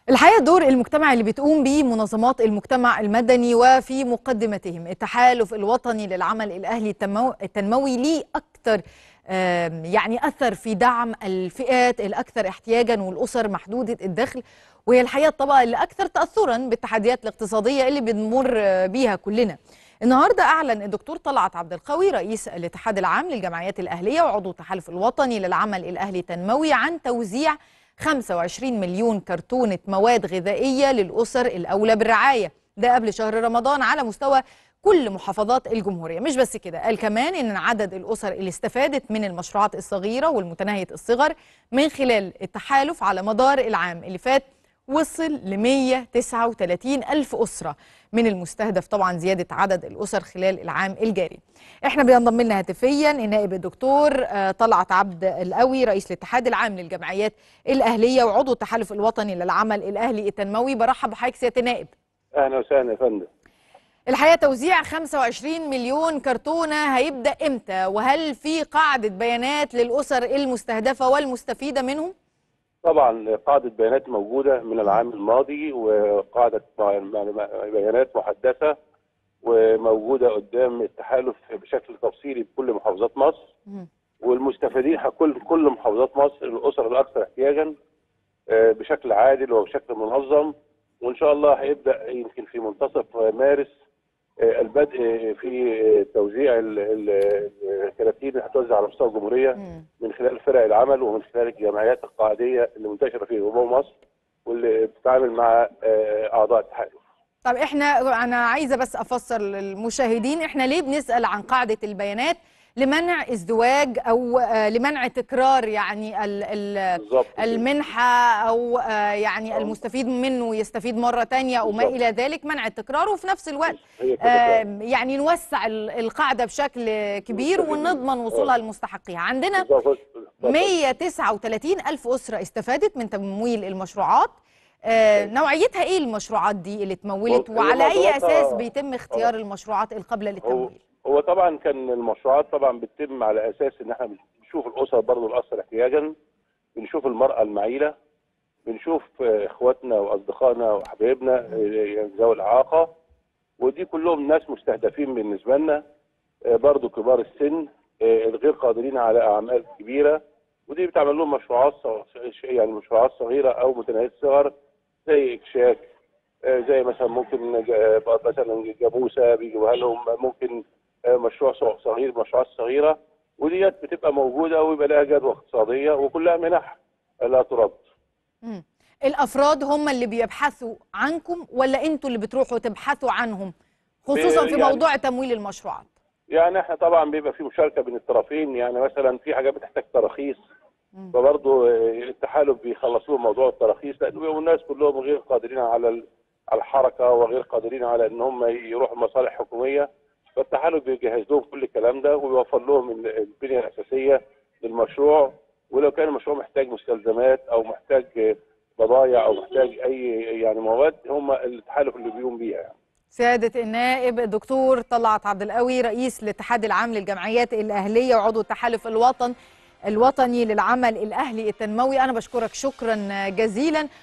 الحقيقة دور المجتمع اللي بتقوم به منظمات المجتمع المدني وفي مقدمتهم التحالف الوطني للعمل الأهلي التنمو- التنموي ليه أكثر آم، يعني أثر في دعم الفئات الأكثر احتياجا والأسر محدودة الدخل وهي الحقيقة الطبقة اللي أكثر تأثرا بالتحديات الاقتصادية اللي بنمر آه، بيها كلنا النهارده اعلن الدكتور طلعت عبد القوي رئيس الاتحاد العام للجمعيات الاهليه وعضو التحالف الوطني للعمل الاهلي التنموي عن توزيع 25 مليون كرتونه مواد غذائيه للاسر الاولى بالرعايه ده قبل شهر رمضان على مستوى كل محافظات الجمهوريه مش بس كده قال كمان ان عدد الاسر اللي استفادت من المشروعات الصغيره والمتناهيه الصغر من خلال التحالف على مدار العام اللي فات وصل ل 139 ألف أسرة من المستهدف طبعا زيادة عدد الأسر خلال العام الجاري احنا بينضم لنا هاتفيا النائب الدكتور آه، طلعت عبد القوي رئيس الاتحاد العام للجمعيات الأهلية وعضو التحالف الوطني للعمل الأهلي التنموي برحب بحضرتك سيادة النائب اهلا وسهلا يا فندم الحقيقة توزيع 25 مليون كرتونة هيبدأ امتى وهل في قاعدة بيانات للأسر المستهدفة والمستفيدة منهم؟ طبعا قاعده بيانات موجوده من العام الماضي وقاعده بيانات محدثه وموجوده قدام التحالف بشكل تفصيلي بكل محافظات مصر مم. والمستفيدين كل كل محافظات مصر الاسر الاكثر احتياجا آه، بشكل عادل وبشكل منظم وان شاء الله هيبدا يمكن في منتصف مارس آه، البدء في آه، توزيع ال- ال- الكراتين اللي هتوزع على مستوى الجمهوريه مم. من خلال فرق العمل ومن خلال الجمعيات القاعديه اللي منتشره في جمهوريه مصر واللي بتتعامل مع آه، اعضاء التحالف. طب احنا انا عايزه بس افسر للمشاهدين احنا ليه بنسال عن قاعده البيانات لمنع ازدواج او آه، لمنع تكرار يعني ال ال بالظبط كده. المنحه او آه، يعني آه. المستفيد منه يستفيد مره تانية او ما بالظبط. الى ذلك منع التكرار وفي نفس الوقت هي كده فعلا. آه، يعني نوسع ال- القاعده بشكل كبير المستفيدين. ونضمن وصولها لمستحقيها عندنا بالظبط. اتفضل. 139 ألف أسرة استفادت من تمويل المشروعات آه، نوعيتها ايه المشروعات دي اللي اتمولت هي وعلى اي موضوعاتها- اساس بيتم اختيار المشروعات القابله هو للتمويل هو طبعا كان المشروعات طبعا بتتم على اساس ان احنا بنشوف الاسر برضه الاكثر احتياجا بنشوف المراه المعيله بنشوف آه، اخواتنا واصدقائنا وحبايبنا آه، يعني ذوي الاعاقه ودي كلهم ناس مستهدفين بالنسبه لنا آه، برضه كبار السن آه، الغير قادرين على اعمال كبيره ودي بتعمل لهم مشروعات صغ- يعني مشروعات صغيره او متناهيه الصغر زي اكشاك آه، زي مثلا ممكن ج- مثلا جاموسه بيجيبوها لهم ممكن آه، مشروع صغ- صغير مشروعات صغيره وديت بتبقى موجوده ويبقى لها جدوى اقتصاديه وكلها منح لا ترد مم. الافراد هم اللي بيبحثوا عنكم ولا انتوا اللي بتروحوا تبحثوا عنهم خصوصا في يعني- موضوع تمويل المشروعات يعني احنا طبعا بيبقى في مشاركه بين الطرفين يعني مثلا في حاجات بتحتاج تراخيص مم. فبرضه آه، التحالف بيخلص لهم موضوع التراخيص لان بيبقوا الناس كلهم غير قادرين على ال- على الحركه وغير قادرين على ان هم يروحوا مصالح حكوميه فالتحالف بيجهز لهم كل الكلام ده ويوفر لهم ال- البنيه الاساسيه للمشروع ولو كان المشروع محتاج مستلزمات او محتاج آه، بضايع او محتاج اي يعني مواد هم التحالف اللي بيقوم بيها يعني. سيادة النائب الدكتور طلعت عبد القوي رئيس الاتحاد العام للجمعيات الأهلية وعضو التحالف الوطن الوطني للعمل الأهلي التنموي أنا بشكرك شكرا جزيلا